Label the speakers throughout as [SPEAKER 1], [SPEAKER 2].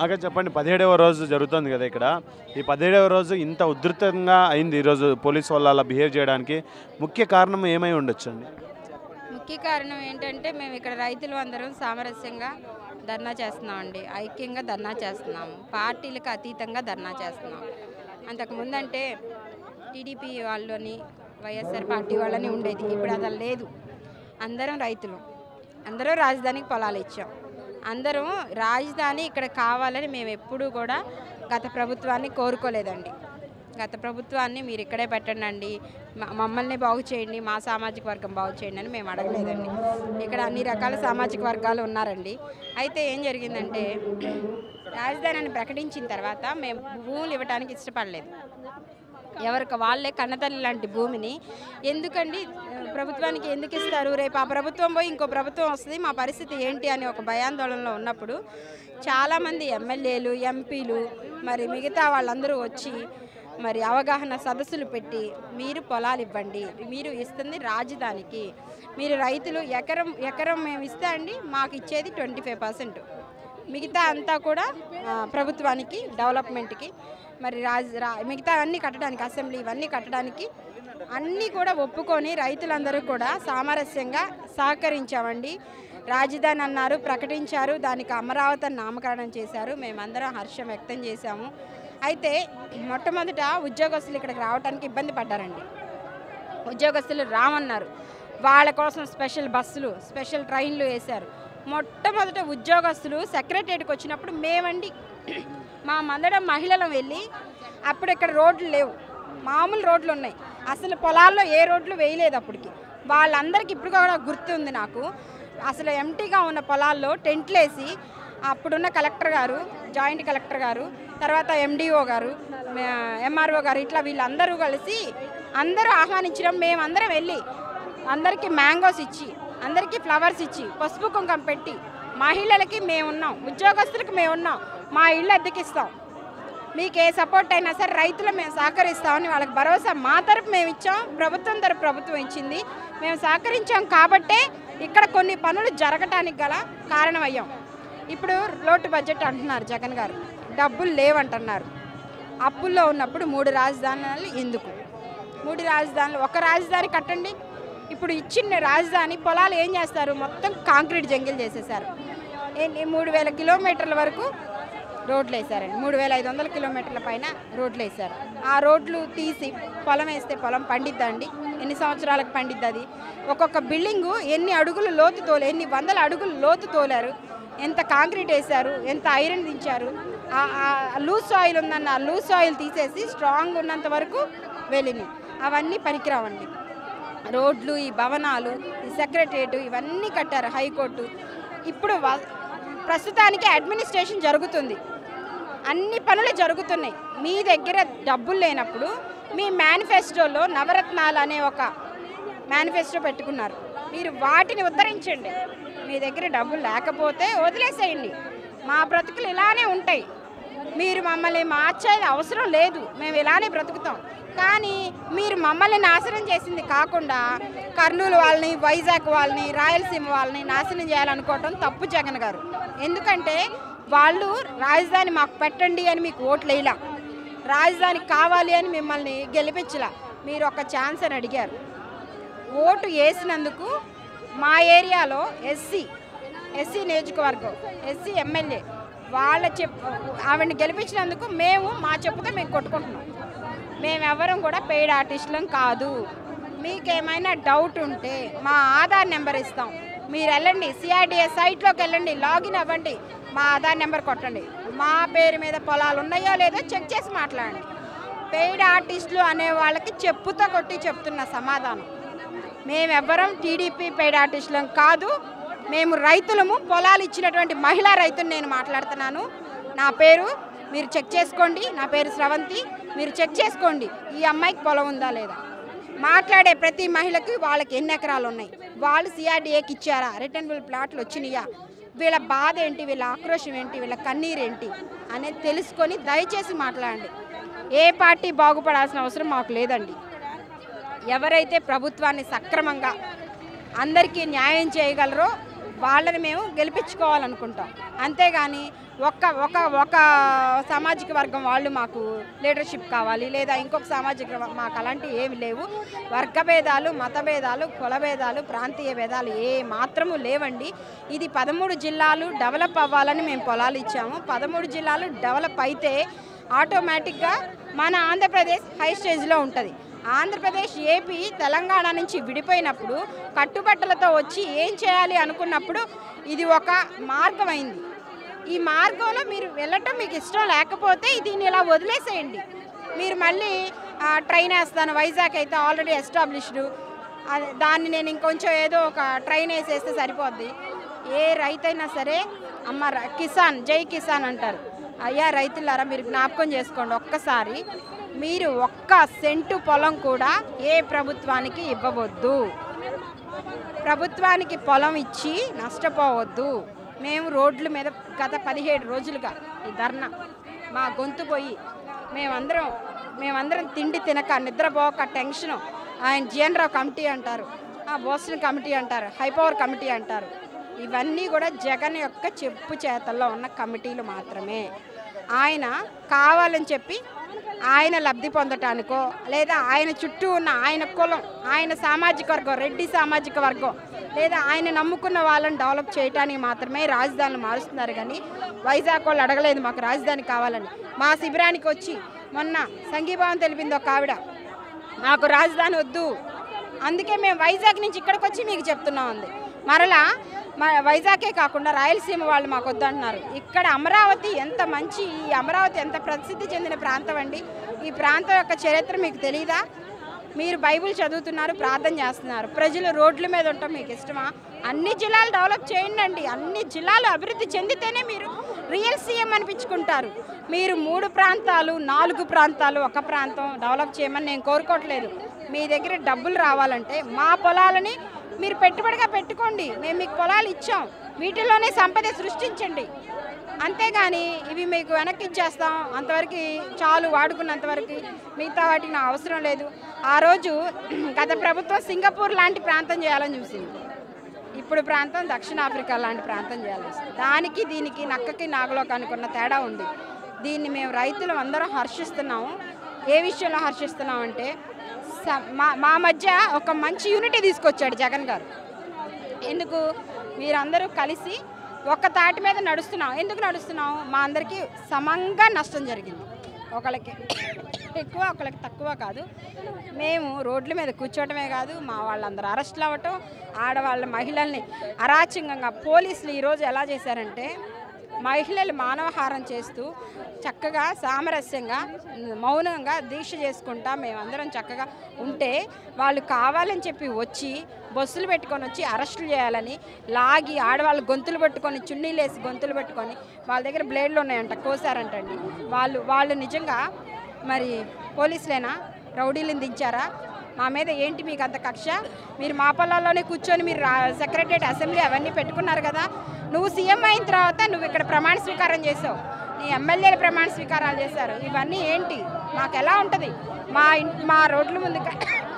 [SPEAKER 1] అక్కడ చెప్పండి పదిహేడవ రోజు జరుగుతుంది కదా ఇక్కడ ఈ పదిహేడవ రోజు ఇంత ఉధృతంగా అయింది ఈరోజు పోలీస్ వాళ్ళు అలా బిహేవ్ చేయడానికి ముఖ్య కారణం ఏమై ఉండొచ్చు అండి
[SPEAKER 2] ముఖ్య కారణం ఏంటంటే మేము ఇక్కడ రైతులు అందరం సామరస్యంగా ధర్నా చేస్తున్నామండి ఐక్యంగా ధర్నా చేస్తున్నాము పార్టీలకు అతీతంగా ధర్నా చేస్తున్నాం అంతకుముందు అంటే టీడీపీ వాళ్ళని వైఎస్ఆర్ పార్టీ వాళ్ళని ఉండేది ఇప్పుడు అది లేదు అందరం రైతులు అందరం రాజధానికి పొలాలు ఇచ్చాం అందరం రాజధాని ఇక్కడ కావాలని మేము ఎప్పుడూ కూడా గత ప్రభుత్వాన్ని కోరుకోలేదండి గత ప్రభుత్వాన్ని మీరు ఇక్కడే పెట్టండి అండి మ- మమ్మల్ని బాగు చేయండి మా సామాజిక వర్గం బాగు చేయండి అని మేము అడగలేదండి ఇక్కడ అన్ని రకాల సామాజిక వర్గాలు ఉన్నారండి అయితే ఏం జరిగిందంటే రాజధానిని ప్రకటించిన తర్వాత మేము భూములు ఇవ్వడానికి ఇష్టపడలేదు ఎవరికి వాళ్ళే కన్నతల్లి లాంటి భూమిని ఎందుకండి ఆ, ప్రభుత్వానికి ఎందుకు ఇస్తారు రేపు ఆ ప్రభుత్వం పోయి ఇంకో ప్రభుత్వం వస్తుంది మా పరిస్థితి ఏంటి అని ఒక భయాందోళనలో ఉన్నప్పుడు చాలామంది ఎమ్మెల్యేలు ఎంపీలు మరి మిగతా వాళ్ళందరూ వచ్చి మరి అవగాహన సదస్సులు పెట్టి మీరు పొలాలు ఇవ్వండి మీరు ఇస్తుంది రాజధానికి మీరు రైతులు ఎకరం ఎకరం మేము ఇస్తే అండి మాకు ఇచ్చేది ట్వంటీ ఫైవ్ పర్సెంట్ మిగతా అంతా కూడా ఆ, ప్రభుత్వానికి డెవలప్మెంట్కి మరి రాజ్ రా మిగతా అన్నీ కట్టడానికి అసెంబ్లీ ఇవన్నీ కట్టడానికి అన్నీ కూడా ఒప్పుకొని రైతులందరూ కూడా సామరస్యంగా సహకరించామండి రాజధాని అన్నారు ప్రకటించారు దానికి అమరావతి అని నామకరణం చేశారు మేమందరం హర్షం వ్యక్తం చేశాము అయితే మొట్టమొదట ఉద్యోగస్తులు ఇక్కడికి రావడానికి ఇబ్బంది పడ్డారండి ఉద్యోగస్తులు రామన్నారు వాళ్ళ కోసం స్పెషల్ బస్సులు స్పెషల్ ట్రైన్లు వేశారు మొట్టమొదట ఉద్యోగస్తులు సెక్రటరియట్కి వచ్చినప్పుడు మేమండి మా మందడం మహిళలు వెళ్ళి అప్పుడు ఇక్కడ రోడ్లు లేవు మామూలు రోడ్లు ఉన్నాయి అసలు పొలాల్లో ఏ రోడ్లు వేయలేదు అప్పటికి వాళ్ళందరికీ ఇప్పుడు కూడా గుర్తుంది నాకు అసలు ఎంటీగా ఉన్న పొలాల్లో టెంట్లు వేసి అప్పుడున్న కలెక్టర్ గారు జాయింట్ కలెక్టర్ గారు తర్వాత ఎండిఓ గారు ఎంఆర్ఓ గారు ఇట్లా వీళ్ళందరూ కలిసి అందరూ ఆహ్వానించడం మేమందరం వెళ్ళి అందరికీ మ్యాంగోస్ ఇచ్చి అందరికీ ఫ్లవర్స్ ఇచ్చి పసుపు కుంకం పెట్టి మహిళలకి మేమున్నాం ఉద్యోగస్తులకు మేమున్నాం మా ఇల్లు అద్దెకిస్తాం మీకు ఏ సపోర్ట్ అయినా సరే రైతులు మేము సహకరిస్తామని వాళ్ళకి భరోసా మా తరపు మేము ఇచ్చాం ప్రభుత్వం తరపు ప్రభుత్వం ఇచ్చింది మేము సహకరించాం కాబట్టే ఇక్కడ కొన్ని పనులు జరగటానికి గల కారణమయ్యాం ఇప్పుడు లోటు బడ్జెట్ అంటున్నారు జగన్ గారు డబ్బులు లేవంటున్నారు అప్పుల్లో ఉన్నప్పుడు మూడు రాజధానులు ఎందుకు మూడు రాజధానులు ఒక రాజధాని కట్టండి ఇప్పుడు ఇచ్చిన రాజధాని పొలాలు ఏం చేస్తారు మొత్తం కాంక్రీట్ జంగిల్ చేసేసారు ఎన్ని మూడు వేల కిలోమీటర్ల వరకు రోడ్లు వేశారండి మూడు వేల ఐదు వందల కిలోమీటర్ల పైన రోడ్లు వేశారు ఆ రోడ్లు తీసి పొలం వేస్తే పొలం పండిద్దండి ఎన్ని సంవత్సరాలకు పండిద్ది అది ఒక్కొక్క బిల్డింగు ఎన్ని అడుగులు లోతు తోలే ఎన్ని వందల అడుగులు లోతు తోలారు ఎంత కాంక్రీట్ వేశారు ఎంత ఐరన్ దించారు లూజ్ సాయిల్ ఉందన్న లూజ్ సాయిల్ తీసేసి స్ట్రాంగ్ ఉన్నంత వరకు వెళ్ళినాయి అవన్నీ పనికిరావండి రోడ్లు ఈ భవనాలు ఈ సెక్రటరియట్ ఇవన్నీ కట్టారు హైకోర్టు ఇప్పుడు వ- ప్రస్తుతానికి అడ్మినిస్ట్రేషన్ జరుగుతుంది అన్ని పనులు జరుగుతున్నాయి మీ దగ్గర డబ్బులు లేనప్పుడు మీ మేనిఫెస్టోలో నవరత్నాలు అనే ఒక మేనిఫెస్టో పెట్టుకున్నారు మీరు వాటిని ఉద్ధరించండి మీ దగ్గర డబ్బులు లేకపోతే వదిలేసేయండి మా బ్రతుకులు ఇలానే ఉంటాయి మీరు మమ్మల్ని మార్చేది అవసరం లేదు మేము ఇలానే బ్రతుకుతాం కానీ మీరు మమ్మల్ని నాశనం చేసింది కాకుండా కర్నూలు వాళ్ళని వైజాగ్ వాళ్ళని రాయలసీమ వాళ్ళని నాశనం చేయాలనుకోవటం తప్పు జగన్ గారు ఎందుకంటే వాళ్ళు రాజధాని మాకు పెట్టండి అని మీకు ఓట్లు వేయలా రాజధాని కావాలి అని మిమ్మల్ని గెలిపించలా మీరు ఒక ఛాన్స్ అని అడిగారు ఓటు వేసినందుకు మా ఏరియాలో ఎస్సీ ఎస్సీ నియోజకవర్గం ఎస్సీ ఎమ్మెల్యే వాళ్ళ చెప్ ఆవిడని గెలిపించినందుకు మేము మా చెప్పుతో మేము కొట్టుకుంటున్నాం మేమెవరం కూడా పెయిడ్ ఆర్టిస్టులం కాదు మీకేమైనా డౌట్ ఉంటే మా ఆధార్ నెంబర్ ఇస్తాం మీరు వెళ్ళండి సిఆర్డిఎస్ సైట్లోకి వెళ్ళండి లాగిన్ అవ్వండి మా ఆధార్ నెంబర్ కొట్టండి మా పేరు మీద పొలాలు ఉన్నాయో లేదో చెక్ చేసి మాట్లాడండి పెయిడ్ ఆర్టిస్టులు అనే వాళ్ళకి చెప్పుతో కొట్టి చెప్తున్న సమాధానం మేమెవ్వరం టీడీపీ పెయిడ్ ఆర్టిస్టులం కాదు మేము రైతులము పొలాలు ఇచ్చినటువంటి మహిళా రైతుని నేను మాట్లాడుతున్నాను నా పేరు మీరు చెక్ చేసుకోండి నా పేరు స్రవంతి మీరు చెక్ చేసుకోండి ఈ అమ్మాయికి పొలం ఉందా లేదా మాట్లాడే ప్రతి మహిళకి వాళ్ళకి ఎన్ని ఎకరాలు ఉన్నాయి వాళ్ళు సిఆర్డీఏకి ఇచ్చారా రిటర్నబుల్ ప్లాట్లు వచ్చినాయా వీళ్ళ బాధ ఏంటి వీళ్ళ ఆక్రోషం ఏంటి వీళ్ళ కన్నీరు ఏంటి అనేది తెలుసుకొని దయచేసి మాట్లాడండి ఏ పార్టీ బాగుపడాల్సిన అవసరం మాకు లేదండి ఎవరైతే ప్రభుత్వాన్ని సక్రమంగా అందరికీ న్యాయం చేయగలరో వాళ్ళని మేము గెలిపించుకోవాలనుకుంటాం అంతేగాని ఒక్క ఒక ఒక సామాజిక వర్గం వాళ్ళు మాకు లీడర్షిప్ కావాలి లేదా ఇంకొక సామాజిక వ- మాకు అలాంటివి ఏమి లేవు వర్గ భేదాలు మత భేదాలు కుల భేదాలు ప్రాంతీయ భేదాలు ఏ మాత్రము లేవండి ఇది పదమూడు జిల్లాలు డెవలప్ అవ్వాలని మేము పొలాలు ఇచ్చాము పదమూడు జిల్లాలు డెవలప్ అయితే ఆటోమేటిక్గా మన ఆంధ్రప్రదేశ్ హై స్టేజ్లో ఉంటుంది ఆంధ్రప్రదేశ్ ఏపీ తెలంగాణ నుంచి విడిపోయినప్పుడు కట్టుబట్టలతో వచ్చి ఏం చేయాలి అనుకున్నప్పుడు ఇది ఒక మార్గం అయింది ఈ మార్గంలో మీరు వెళ్ళటం మీకు ఇష్టం లేకపోతే దీన్ని ఇలా వదిలేసేయండి మీరు మళ్ళీ ఆ, ట్రైన్ వేస్తాను వైజాగ్ అయితే ఆల్రెడీ ఎస్టాబ్లిష్డ్ దాన్ని నేను ఇంకొంచెం ఏదో ఒక ట్రైన్ వేసేస్తే సరిపోద్ది ఏ రైతైనా సరే అమ్మ ర- కిసాన్ జై కిసాన్ అంటారు అయ్యా రైతులారా మీరు జ్ఞాపకం చేసుకోండి ఒక్కసారి మీరు ఒక్క సెంటు పొలం కూడా ఏ ప్రభుత్వానికి ఇవ్వవద్దు ప్రభుత్వానికి పొలం ఇచ్చి నష్టపోవద్దు మేము రోడ్ల మీద గత పదిహేడు రోజులుగా ఈ ధర్నా మా గొంతు పోయి మేమందరం మేమందరం తిండి తినక నిద్రపోక టెన్షను ఆయన జిఎన్ రావు కమిటీ అంటారు ఆ బోస్టన్ కమిటీ అంటారు హైపవర్ కమిటీ అంటారు ఇవన్నీ కూడా జగన్ యొక్క చెప్పు చేతల్లో ఉన్న కమిటీలు మాత్రమే ఆయన కావాలని చెప్పి ఆయన లబ్ధి పొందటానికో లేదా ఆయన చుట్టూ ఉన్న ఆయన కులం ఆయన సామాజిక వర్గం రెడ్డి సామాజిక వర్గం లేదా ఆయన నమ్ముకున్న వాళ్ళని డెవలప్ చేయడానికి మాత్రమే రాజధానులు మారుస్తున్నారు కానీ వైజాగ్ వాళ్ళు అడగలేదు మాకు రాజధాని కావాలని మా శిబిరానికి వచ్చి మొన్న సంఘీభావం తెలిపింది ఒక ఆవిడ మాకు రాజధాని వద్దు అందుకే మేము వైజాగ్ నుంచి ఇక్కడికి వచ్చి మీకు చెప్తున్నాం అంది మరలా మా వైజాగే కాకుండా రాయలసీమ వాళ్ళు మాకు వద్దంటున్నారు ఇక్కడ అమరావతి ఎంత మంచి ఈ అమరావతి ఎంత ప్రసిద్ధి చెందిన ప్రాంతం అండి ఈ ప్రాంతం యొక్క చరిత్ర మీకు తెలియదా మీరు బైబిల్ చదువుతున్నారు ప్రార్థన చేస్తున్నారు ప్రజలు రోడ్ల మీద ఉండటం మీకు ఇష్టమా అన్ని జిల్లాలు డెవలప్ చేయండి అండి అన్ని జిల్లాలు అభివృద్ధి చెందితేనే మీరు రియల్ సీఎం అనిపించుకుంటారు మీరు మూడు ప్రాంతాలు నాలుగు ప్రాంతాలు ఒక ప్రాంతం డెవలప్ చేయమని నేను కోరుకోవట్లేదు మీ దగ్గర డబ్బులు రావాలంటే మా పొలాలని మీరు పెట్టుబడిగా పెట్టుకోండి మేము మీకు పొలాలు ఇచ్చాం వీటిలోనే సంపద సృష్టించండి అంతేగాని ఇవి మీకు వెనక్కి ఇచ్చేస్తాం అంతవరకు చాలు వాడుకున్నంతవరకు మిగతా వాటికి నాకు అవసరం లేదు ఆ రోజు గత ప్రభుత్వం సింగపూర్ లాంటి ప్రాంతం చేయాలని చూసింది ఇప్పుడు ప్రాంతం దక్షిణాఫ్రికా లాంటి ప్రాంతం చేయాలి దానికి దీనికి నక్కకి నాగలోకి అనుకున్న తేడా ఉంది దీన్ని మేము రైతులు అందరం హర్షిస్తున్నాము ఏ విషయంలో హర్షిస్తున్నాం అంటే స- మా మా మధ్య ఒక మంచి యూనిటీ తీసుకొచ్చాడు జగన్ గారు ఎందుకు మీరందరూ కలిసి ఒక తాటి మీద నడుస్తున్నాం ఎందుకు నడుస్తున్నాం మా అందరికీ సమంగా నష్టం జరిగింది ఒకళ్ళకి ఎక్కువ ఒకళ్ళకి తక్కువ కాదు మేము రోడ్ల మీద కూర్చోవటమే కాదు మా వాళ్ళందరూ అరెస్టులు అవ్వటం ఆడవాళ్ళ మహిళల్ని అరాచకంగా పోలీసులు ఈరోజు ఎలా చేశారంటే మహిళలు మానవహారం చేస్తూ చక్కగా సామరస్యంగా మౌనంగా దీక్ష చేసుకుంటా మేమందరం చక్కగా ఉంటే వాళ్ళు కావాలని చెప్పి వచ్చి బస్సులు పెట్టుకొని వచ్చి అరెస్టులు చేయాలని లాగి ఆడవాళ్ళు గొంతులు పట్టుకొని చున్నీలు వేసి గొంతులు పెట్టుకొని వాళ్ళ దగ్గర బ్లేడ్లు ఉన్నాయంట కోసారంటండి వాళ్ళు వాళ్ళు నిజంగా మరి పోలీసులేనా రౌడీలను దించారా మా మీద ఏంటి మీకు అంత కక్ష మీరు మా పొలాల్లోనే కూర్చొని మీరు సెక్రటరియట్ అసెంబ్లీ అవన్నీ పెట్టుకున్నారు కదా నువ్వు సీఎం అయిన తర్వాత నువ్వు ఇక్కడ ప్రమాణ స్వీకారం చేసావు నీ ఎమ్మెల్యేలు ప్రమాణ స్వీకారాలు చేశారు ఇవన్నీ ఏంటి మాకు ఎలా ఉంటుంది మా ఇన్- మా రోడ్ల ముందుగా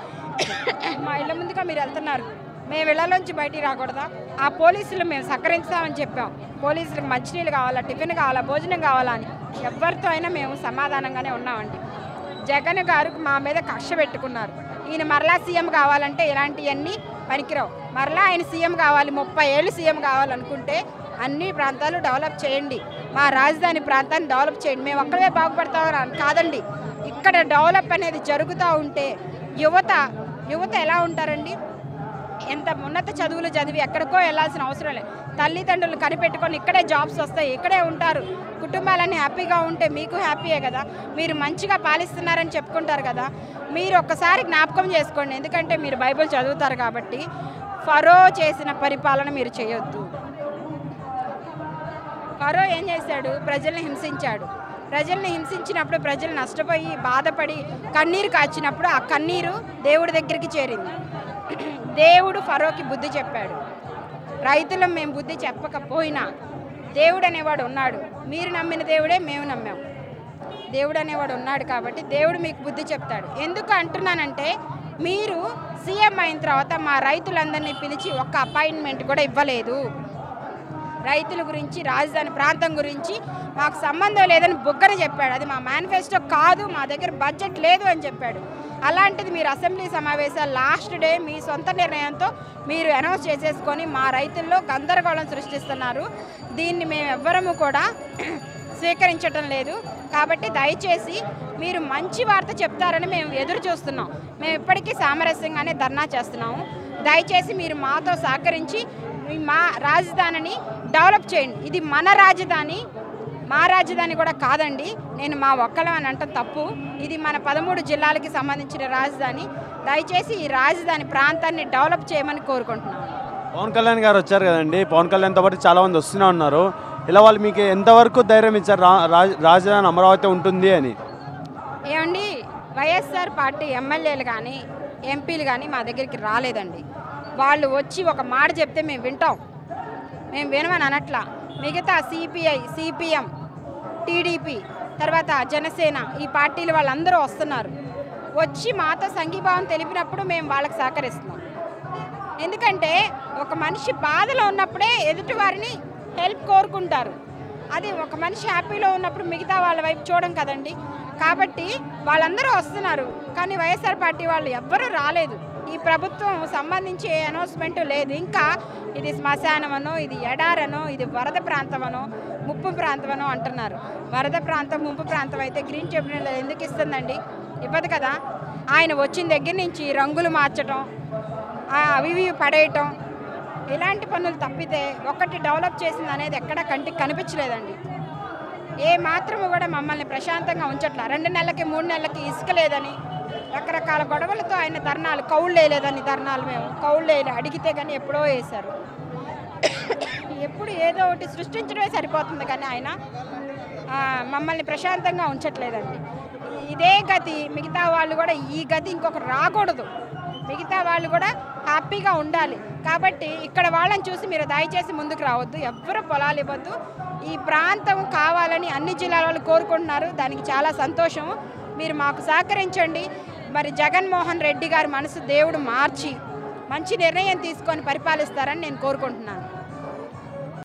[SPEAKER 2] మా ఇళ్ళ ముందుగా మీరు వెళ్తున్నారు మేము ఇళ్లలోంచి బయటికి రాకూడదా ఆ పోలీసులు మేము సహకరిస్తామని చెప్పాం పోలీసులకు మంచినీళ్ళు కావాలా టిఫిన్ కావాలా భోజనం కావాలా అని ఎవరితో అయినా మేము సమాధానంగానే ఉన్నామండి జగన్ గారు మా మీద కక్ష పెట్టుకున్నారు ఈయన మరలా సీఎం కావాలంటే ఇలాంటివన్నీ పనికిరావు మరలా ఆయన సీఎం కావాలి ముప్పై ఏళ్ళు సీఎం కావాలనుకుంటే అన్ని ప్రాంతాలు డెవలప్ చేయండి మా రాజధాని ప్రాంతాన్ని డెవలప్ చేయండి మేము ఒక్కడే బాగుపడతామని అన్- కాదండి ఇక్కడ డెవలప్ అనేది జరుగుతూ ఉంటే యువత యువత ఎలా ఉంటారండి ఎంత ఉన్నత చదువులు చదివి ఎక్కడికో వెళ్ళాల్సిన అవసరం లేదు తల్లిదండ్రులు కనిపెట్టుకొని ఇక్కడే జాబ్స్ వస్తాయి ఇక్కడే ఉంటారు కుటుంబాలన్నీ హ్యాపీగా ఉంటే మీకు హ్యాపీయే కదా మీరు మంచిగా పాలిస్తున్నారని చెప్పుకుంటారు కదా మీరు ఒక్కసారి జ్ఞాపకం చేసుకోండి ఎందుకంటే మీరు బైబిల్ చదువుతారు కాబట్టి ఫరో చేసిన పరిపాలన మీరు చేయొద్దు ఫరో ఏం చేశాడు ప్రజల్ని హింసించాడు ప్రజల్ని హింసించినప్పుడు ప్రజలు నష్టపోయి బాధపడి కన్నీరు కాచినప్పుడు ఆ కన్నీరు దేవుడి దగ్గరికి చేరింది దేవుడు ఫరోకి బుద్ధి చెప్పాడు రైతులం మేము బుద్ధి చెప్పకపోయినా దేవుడు అనేవాడు ఉన్నాడు మీరు నమ్మిన దేవుడే మేము నమ్మాం దేవుడు అనేవాడు ఉన్నాడు కాబట్టి దేవుడు మీకు బుద్ధి చెప్తాడు ఎందుకు అంటున్నానంటే మీరు సీఎం అయిన తర్వాత మా రైతులందరినీ పిలిచి ఒక్క అపాయింట్మెంట్ కూడా ఇవ్వలేదు రైతుల గురించి రాజధాని ప్రాంతం గురించి మాకు సంబంధం లేదని బుగ్గన చెప్పాడు అది మా మేనిఫెస్టో కాదు మా దగ్గర బడ్జెట్ లేదు అని చెప్పాడు అలాంటిది మీరు అసెంబ్లీ సమావేశాలు లాస్ట్ డే మీ సొంత నిర్ణయంతో మీరు అనౌన్స్ చేసేసుకొని మా రైతుల్లో గందరగోళం సృష్టిస్తున్నారు దీన్ని మేము ఎవ్వరము కూడా స్వీకరించడం లేదు కాబట్టి దయచేసి మీరు మంచి వార్త చెప్తారని మేము ఎదురు చూస్తున్నాం మేము ఇప్పటికీ సామరస్యంగానే ధర్నా చేస్తున్నాము దయచేసి మీరు మాతో సహకరించి మీ మా రాజధానిని డెవలప్ చేయండి ఇది మన రాజధాని మా రాజధాని కూడా కాదండి నేను మా ఒక్కలం అని అంటాం తప్పు ఇది మన పదమూడు జిల్లాలకి సంబంధించిన రాజధాని దయచేసి ఈ రాజధాని ప్రాంతాన్ని డెవలప్ చేయమని కోరుకుంటున్నాను
[SPEAKER 1] పవన్ కళ్యాణ్ గారు వచ్చారు కదండి పవన్ కళ్యాణ్తో పాటు చాలా మంది వస్తూనే ఉన్నారు ఇలా వాళ్ళు మీకు ఎంతవరకు ధైర్యం ఇచ్చారు రా- రాజ్- రాజధాని అమరావతి ఉంటుంది అని
[SPEAKER 2] ఏమండి వైఎస్ఆర్ పార్టీ ఎమ్మెల్యేలు కానీ ఎంపీలు కానీ మా దగ్గరికి రాలేదండి వాళ్ళు వచ్చి ఒక మాట చెప్తే మేము వింటాం మేము వినమని అనట్లా మిగతా సిపిఐ సిపిఎం టీడీపీ తర్వాత జనసేన ఈ పార్టీలు వాళ్ళందరూ వస్తున్నారు వచ్చి మాతో సంఘీభావం తెలిపినప్పుడు మేము వాళ్ళకి సహకరిస్తున్నాం ఎందుకంటే ఒక మనిషి బాధలో ఉన్నప్పుడే ఎదుటి వారిని హెల్ప్ కోరుకుంటారు అది ఒక మనిషి హ్యాపీలో ఉన్నప్పుడు మిగతా వాళ్ళ వైపు చూడం కదండి కాబట్టి వాళ్ళందరూ వస్తున్నారు కానీ వైఎస్ఆర్ పార్టీ వాళ్ళు ఎవ్వరూ రాలేదు ఈ ప్రభుత్వం సంబంధించి ఏ అనౌన్స్మెంట్ లేదు ఇంకా ఇది శ్మశానమనో ఇది ఎడారనో ఇది వరద ప్రాంతమనో ముప్పు ప్రాంతమనో అంటున్నారు వరద ప్రాంతం ముంపు ప్రాంతం అయితే గ్రీన్ ట్రిబ్యునల్ ఎందుకు ఇస్తుందండి ఇవ్వదు కదా ఆయన వచ్చిన దగ్గర నుంచి రంగులు మార్చడం ఆ అవి ఇవి పడేయటం ఇలాంటి పనులు తప్పితే ఒక్కటి డెవలప్ చేసింది అనేది ఎక్కడా కంటికి కనిపించలేదండి ఏ మాత్రము కూడా మమ్మల్ని ప్రశాంతంగా ఉంచట్లా రెండు నెలలకి మూడు నెలలకి ఇసుక లేదని రకరకాల గొడవలతో ఆయన ధర్నాలు కౌళ్ళు వేయలేదని ధర్నాలు మేము కౌళ్ళు వేయలే అడిగితే కానీ ఎప్పుడో వేశారు ఎప్పుడు ఏదో ఒకటి సృష్టించడమే సరిపోతుంది కానీ ఆయన ఆ, మమ్మల్ని ప్రశాంతంగా ఉంచట్లేదండి ఇదే గతి మిగతా వాళ్ళు కూడా ఈ గతి ఇంకొకటి రాకూడదు మిగతా వాళ్ళు కూడా హ్యాపీగా ఉండాలి కాబట్టి ఇక్కడ వాళ్ళని చూసి మీరు దయచేసి ముందుకు రావద్దు ఎవ్వరు పొలాలు ఇవ్వద్దు ఈ ప్రాంతం కావాలని అన్ని జిల్లాల వాళ్ళు కోరుకుంటున్నారు దానికి చాలా సంతోషం మీరు మాకు సహకరించండి మరి జగన్మోహన్ రెడ్డి గారి మనసు దేవుడు మార్చి మంచి నిర్ణయం తీసుకొని పరిపాలిస్తారని నేను కోరుకుంటున్నాను